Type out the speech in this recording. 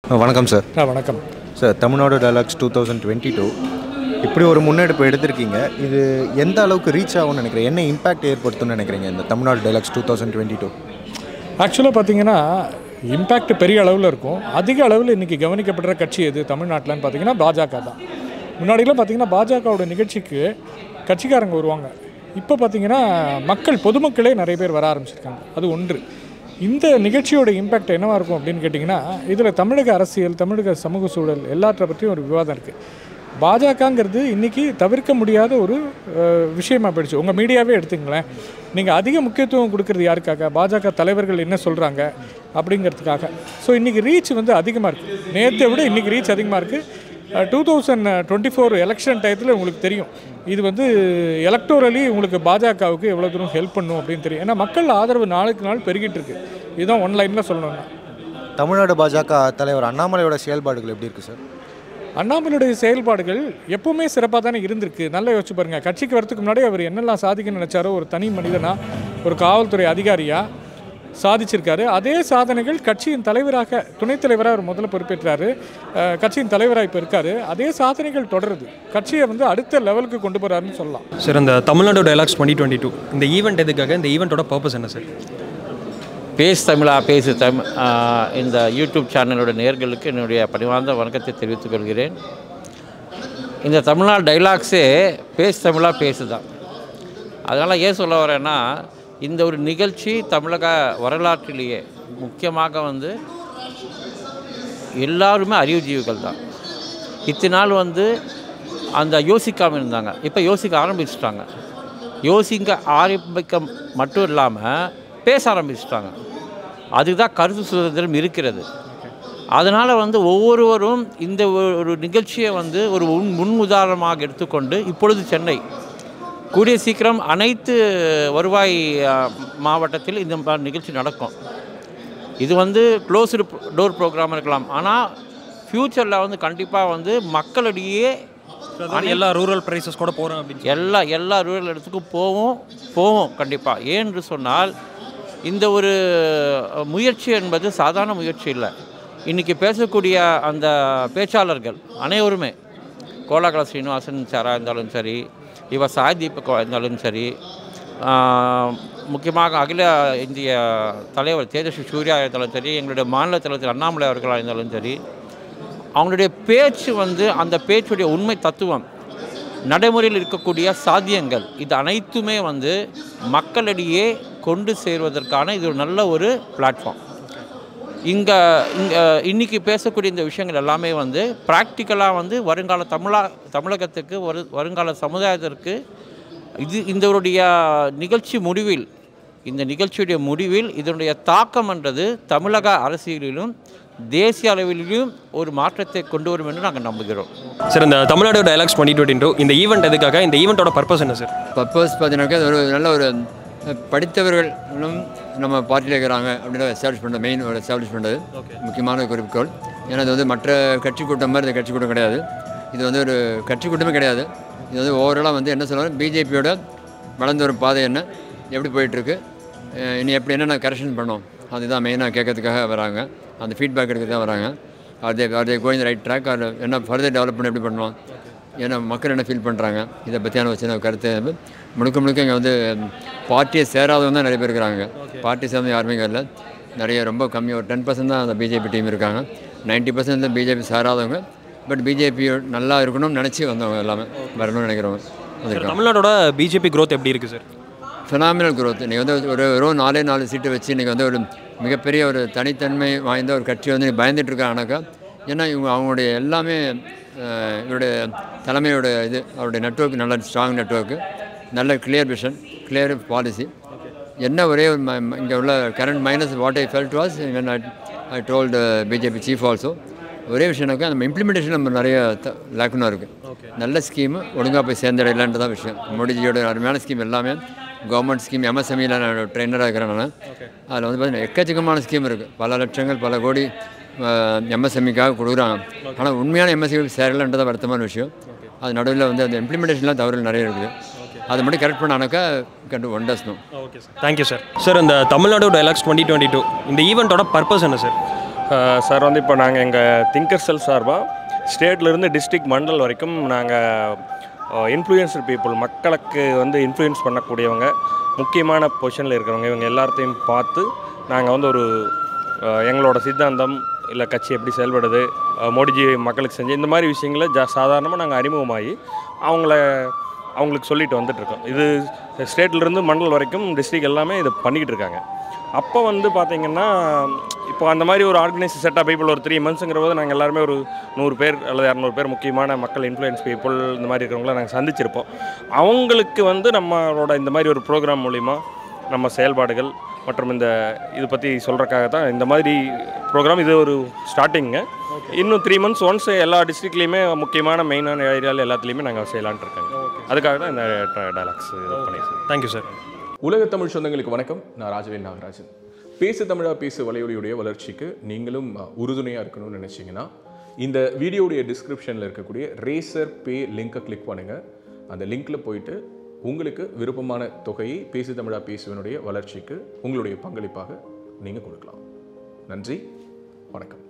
வணக்கம் சார் ஆ வணக்கம் sir Tamil Nadu dialogues two thousand twenty two இப்படி ஒரு முன்னெடுப்பு எடுத்திருக்கீங்க இது எந்த அளவுக்கு ரீச் ஆகும்னு நினைக்கிறேன் என்ன இம்பாக்ட் ஏற்படுத்தும்னு நினைக்கிறீங்க இந்த Tamil Nadu dialogues two thousand twenty two ஆக்சுவலாக பார்த்தீங்கன்னா இம்பேக்ட் பெரிய அளவில் இருக்கும் அதிக அளவில் இன்றைக்கி கவனிக்கப்படுற கட்சி எது தமிழ்நாட்டில்னு பார்த்தீங்கன்னா பாஜக தான் முன்னாடிலாம் பார்த்தீங்கன்னா பாஜகவோட நிகழ்ச்சிக்கு கட்சிக்காரங்க வருவாங்க இப்போ பார்த்தீங்கன்னா மக்கள் பொதுமக்களே நிறைய பேர் வர ஆரம்பிச்சிருக்காங்க அது ஒன்று இந்த நிகழ்ச்சியோட இம்பேக்ட் என்னவா இருக்கும் அப்படின்னு கேட்டிங்கன்னா இதில் தமிழக அரசியல் தமிழக சமூக சூழல் எல்லாற்றை பற்றியும் ஒரு விவாதம் இருக்குது பாஜகங்கிறது இன்றைக்கி தவிர்க்க முடியாத ஒரு அஹ், விஷயமா போயிடுச்சு உங்கள் மீடியாவே எடுத்துங்களேன் நீங்கள் அதிக முக்கியத்துவம் கொடுக்கறது யாருக்காக பாஜக தலைவர்கள் என்ன சொல்கிறாங்க அப்படிங்கிறதுக்காக ஸோ இன்றைக்கி ரீச் வந்து அதிகமாக இருக்குது நேற்றை விட இன்றைக்கி ரீச் அதிகமாக இருக்குது two thousand twenty four election டயத்தில் உங்களுக்கு தெரியும் இது வந்து எலக்டோரலி உங்களுக்கு பாஜகவுக்கு எவ்வளோ தூரம் ஹெல்ப் பண்ணும் அப்படின்னு தெரியும் ஏன்னா மக்கள் ஆதரவு நாளுக்கு நாள் பெருகிட்டு இருக்கு இதுதான் ஒன்லைனில் சொல்லணும்னா தமிழ்நாடு பாஜக தலைவர் அண்ணாமலையோட செயல்பாடுகள் எப்படி இருக்குது சார் அண்ணாமலையுடைய செயல்பாடுகள் எப்பவுமே சிறப்பாக தானே இருந்திருக்கு நல்லா யோசிச்சு பாருங்க கட்சிக்கு வரதுக்கு முன்னாடி அவர் என்னெல்லாம் சாதிக்கணும்னு நினைச்சாரோ ஒரு தனி மனிதனா ஒரு காவல்துறை அதிகாரியா சாதிச்சிருக்காரு அதே சாதனைகள் கட்சியின் தலைவராக துணைத் தலைவராக அவர் முதல்ல பொறுப்பேற்றாரு அஹ், கட்சியின் தலைவராக இப்போ இருக்காரு அதே சாதனைகள் தொடருது கட்சியை வந்து அடுத்த லெவலுக்கு கொண்டு போறாருன்னு சொல்லலாம் சார் இந்த Tamil Nadu dialogues twenty twenty two இந்த ஈவெண்ட் எதுக்காக இந்த ஈவெண்ட்டோட பர்பஸ் என்ன சார் பேசு தமிழா பேசு தம் ஆஹ் இந்த யூடியூப் சேனலோட நேர்களுக்கு என்னுடைய பணிவார்ந்த வணக்கத்தை தெரிவித்துக் கொள்கிறேன் இந்த தமிழ்நாடு டைலாக்ஸே பேசு தமிழா பேசு தான் அதனால் ஏன் சொல்ல வரேன்னா இந்த ஒரு நிகழ்ச்சி தமிழக வரலாற்றிலேயே முக்கியமாக வந்து எல்லாருமே அறிவுஜீவிகள் தான் இத்தனை நாள் வந்து அந்த யோசிக்காமல் இருந்தாங்க இப்போ யோசிக்க ஆரம்பிச்சிட்டாங்க யோசிக்க ஆரம்பிக்க மட்டும் இல்லாமல் பேச ஆரம்பிச்சிட்டாங்க அதுதான் கருத்து சுதந்திரம் இருக்கிறது அதனால் வந்து ஒவ்வொருவரும் இந்த ஒரு- ஒரு நிகழ்ச்சியை வந்து ஒரு முன் முன் உதாரணமாக எடுத்துக்கொண்டு இப்பொழுது சென்னை கூடிய சீக்கிரம் அனைத்து வருவாய் ஆ, மாவட்டத்தில் இந்த மாதிரி நிகழ்ச்சி நடக்கும் இது வந்து க்ளோஸ்டு டோர் ப்ரோக்ராம் இருக்கலாம் ஆனால் ஃப்யூச்சரில் வந்து கண்டிப்பாக வந்து மக்களிடையே அதாவது எல்லா ரூரல் ப்ரைஸஸ் கூட போகிறோம் அப்படின்னு எல்லா எல்லா ரூரல் இடத்துக்கும் போவோம் போவோம் கண்டிப்பாக ஏன்னு சொன்னால் இந்த ஒரு அஹ், முயற்சி என்பது சாதாரண முயற்சி இல்லை இன்றைக்கி பேசக்கூடிய அந்த பேச்சாளர்கள் அனைவருமே கோலாகல ஸ்ரீனிவாசன் சாராக இருந்தாலும் சரி இவர் சாய் தீபக் இருந்தாலும் சரி ஆஹ், முக்கியமாக அகில இந்திய தலைவர் தேஜஸ்வி சூர்யா இருந்தாலும் சரி எங்களுடைய மாநில தலைவர் அண்ணாமலை அவர்களாக இருந்தாலும் சரி அவங்களுடைய பேச்சு வந்து அந்த பேச்சுடைய உண்மை தத்துவம் நடைமுறையில் இருக்கக்கூடிய சாத்தியங்கள் இது அனைத்துமே வந்து மக்களிடையே கொண்டு சேர்வதற்கான இது ஒரு நல்ல ஒரு பிளாட்ஃபார்ம் இங்கே இங்கே இன்றைக்கி பேசக்கூடிய இந்த விஷயங்கள் எல்லாமே வந்து ப்ராக்டிக்கலாக வந்து வருங்கால தமிழா தமிழகத்துக்கு ஒரு வருங்கால சமுதாயத்திற்கு இது இதனுடைய நிகழ்ச்சி முடிவில் இந்த நிகழ்ச்சியுடைய முடிவில் இதனுடைய தாக்கம்ன்றது தமிழக அரசியலிலும் தேசிய அளவிலும் ஒரு மாற்றத்தை கொண்டு வரும் என்று நாங்கள் நம்புகிறோம் சார் இந்த Tamil Nadu dialogues twenty twenty two இந்த ஈவெண்ட் எதுக்காக இந்த ஈவெண்ட்டோட பர்பஸ் என்ன சார் பர்பஸ் பார்த்தீங்கன்னாக்கா அது ஒரு நல்ல ஒரு படித்தவர்களும் நம்ம பார்ட்டியில் இருக்கிறாங்க அப்படின்னு எஸ்டாப்ளிஷ் பண்ணுறது மெயின் ஒரு எஸ்டாப்ளிஷ் பண்ணுறது முக்கியமான ஒரு குறிக்கோள் ஏன்னா இது வந்து மற்ற கட்சி கூட்டம் மாதிரி இந்த கட்சி கூட்டம் கிடையாது இது வந்து ஒரு கட்சி கூட்டமே கிடையாது இது வந்து ஓவராலாக வந்து என்ன சொல்லுவாங்க பிஜேபியோட வளர்ந்து வரும் பாதை என்ன எப்படி போயிட்டுருக்கு இனி எப்படி என்னென்ன கரெக்ஷன் பண்ணோம் அதுதான் மெயினாக கேட்கறதுக்காக வராங்க அந்த ஃபீட்பேக் எடுக்க தான் வராங்க அதே அதே கோயிங் ரைட் ட்ராக் அது என்ன ஃபர்தர் டெவலப்மெண்ட் எப்படி பண்ணுவோம் ஏன்னா மக்கள் என்ன ஃபீல் பண்ணுறாங்க இதை பற்றியான ஒரு சின்ன கருத்து வந்து முழுக்க முழுக்க இங்கே வந்து பார்ட்டியை சேராதவங்க தான் நிறைய பேர் இருக்கிறாங்க பார்ட்டி சேர்ந்து யாருமே இங்கே இல்லை நிறைய ரொம்ப கம்மி ஒரு டென் பர்சன்ட் தான் அந்த பிஜேபி டீம் இருக்காங்க நைன்ட்டி பர்சன்ட் தான் பிஜேபி சேராதவங்க பட் பிஜேபி நல்லா இருக்கணும்னு நினச்சி வந்தவங்க எல்லாமே வரணும்னு நினைக்கிறவங்க வந்திருக்காங்க தமிழ்நாடோட பிஜேபி growth எப்படி இருக்குது சார் ஃபினாமினல் growth இன்றைக்கி வந்து ஒரு வெறும் நாலே நாலு சீட்டு வச்சு இன்றைக்கி வந்து ஒரு மிகப்பெரிய ஒரு தனித்தன்மை வாய்ந்த ஒரு கட்சி வந்து பயந்துட்டு இருக்காங்கனாக்கா ஏன்னா இவங்க அவங்களுடைய எல்லாமே அஹ், இவருடைய தலைமையோட இது அவருடைய நெட்வொர்க் நல்ல ஸ்ட்ராங் நெட்வொர்க்கு நல்ல கிளியர் விஷன் கிளியர் பாலிசி என்ன ஒரே ஒரு இங்கே உள்ள current minus what I felt was when I told BJP chief also ஒரே விஷயம்னாக்கா நம்ம இம்ப்ளிமெண்டேஷன் நம்ம நிறைய லேக்குனாக இருக்குது நல்ல ஸ்கீமு ஒழுங்காக போய் சேர்ந்துடலான்ட்டு தான் விஷயம் மோடிஜியோட அருமையான ஸ்கீம் எல்லாமே கவர்மெண்ட் ஸ்கீம் எம்எஸ்எம்இயில் நான் ட்ரெயினராக இருக்கிறேன் நான் அதில் வந்து பார்த்தீங்கன்னா எக்கச்சக்கமான ஸ்கீம் இருக்குது பல லட்சங்கள் பல கோடி எம்எஸ்எம்இக்காக கொடுக்குறாங்க ஆனால் உண்மையான எம்எஸ்எம்இ சேரலன்றது தான் வருத்தமான விஷயம் அது நடுவில் வந்து அந்த இம்ப்ளிமெண்டேஷன்லாம் தவறுகள் நிறைய இருக்குது அதை மட்டும் கரெக்ட் பண்ணானாக்கா கண்டு ஒண்டர்ஸ்னும் okay sir thank you sir sir இந்த Tamil Nadu dialogues twenty twenty two இந்த ஈவெண்ட்டோட பர்பஸ் என்ன சார் சார் வந்து இப்போ நாங்கள் எங்கள் திங்கர் செல் சார்பாக ஸ்டேட்லேருந்து டிஸ்ட்ரிக்ட் மண்டல் வரைக்கும் நாங்கள் இன்ஃப்ளூயன்ஸ்டு பீப்புள் மக்களுக்கு வந்து இன்ஃப்ளூயன்ஸ் பண்ணக்கூடியவங்க முக்கியமான பொசிஷனில் இருக்கிறவங்க இவங்க எல்லாத்தையும் பார்த்து நாங்கள் வந்து ஒரு அஹ், எங்களோட சித்தாந்தம் இல்லை கட்சி எப்படி செயல்படுது அஹ், மோடிஜி மக்களுக்கு செஞ்சு இந்த மாதிரி விஷயங்களை ஜா சாதாரணமாக நாங்கள் அறிமுகமாகி அவங்கள அவங்களுக்கு சொல்லிட்டு வந்துட்டுருக்கோம் இது ஸ்டேட்லேருந்து மண்டல் வரைக்கும் டிஸ்ட்ரிக்ட் எல்லாமே இது பண்ணிக்கிட்டு இருக்காங்க அப்போ வந்து பார்த்தீங்கன்னா இப்போ அந்த மாதிரி ஒரு ஆர்கனைஸ் செட் ஆஃப் பீப்புள் ஒரு த்ரீ மந்த்ஸுங்கிற போது நாங்கள் எல்லாருமே ஒரு நூறு பேர் அல்லது இரநூறு பேர் முக்கியமான மக்கள் இன்ஃப்ளூயன்ஸ் பீப்புள் இந்த மாதிரி இருக்கிறவங்கள நாங்கள் சந்திச்சிருப்போம் அவங்களுக்கு வந்து நம்மளோட இந்த மாதிரி ஒரு ப்ரோக்ராம் மூலிமா நம்ம செயல்பாடுகள் மற்றும் இந்த இது பற்றி சொல்கிறக்காக தான் இந்த மாதிரி ப்ரோக்ராம் இது ஒரு ஸ்டார்டிங்க இன்னும் த்ரீ மந்த்ஸ் ஒன்ஸ் எல்லா டிஸ்ட்ரிக்ட்லேயுமே முக்கியமான மெயினான ஏரியாவில் எல்லாத்துலேயுமே நாங்கள் செய்யலான்ட்டு இருக்கோங்க அதுக்காக தான் இந்த டயலாக்ஸ் இது பண்ணியிருக்கோம் தேங்க்யூ சார் உலக தமிழ் சொந்தங்களுக்கு வணக்கம் நான் ராஜவேல் நாகராஜன் பேசு தமிழா பேசு வலையொலியுடைய வளர்ச்சிக்கு நீங்களும் உறுதுணையாக இருக்கணும்னு நினச்சிங்கன்னா இந்த வீடியோடைய டிஸ்கிரிப்ஷனில் இருக்கக்கூடிய ரேசர் பே லிங்கை கிளிக் பண்ணுங்கள் அந்த லிங்க்கில் போயிட்டு உங்களுக்கு விருப்பமான தொகையை பேசு தமிழா பேசுவனுடைய வளர்ச்சிக்கு உங்களுடைய பங்களிப்பாக நீங்கள் கொடுக்கலாம் நன்றி வணக்கம்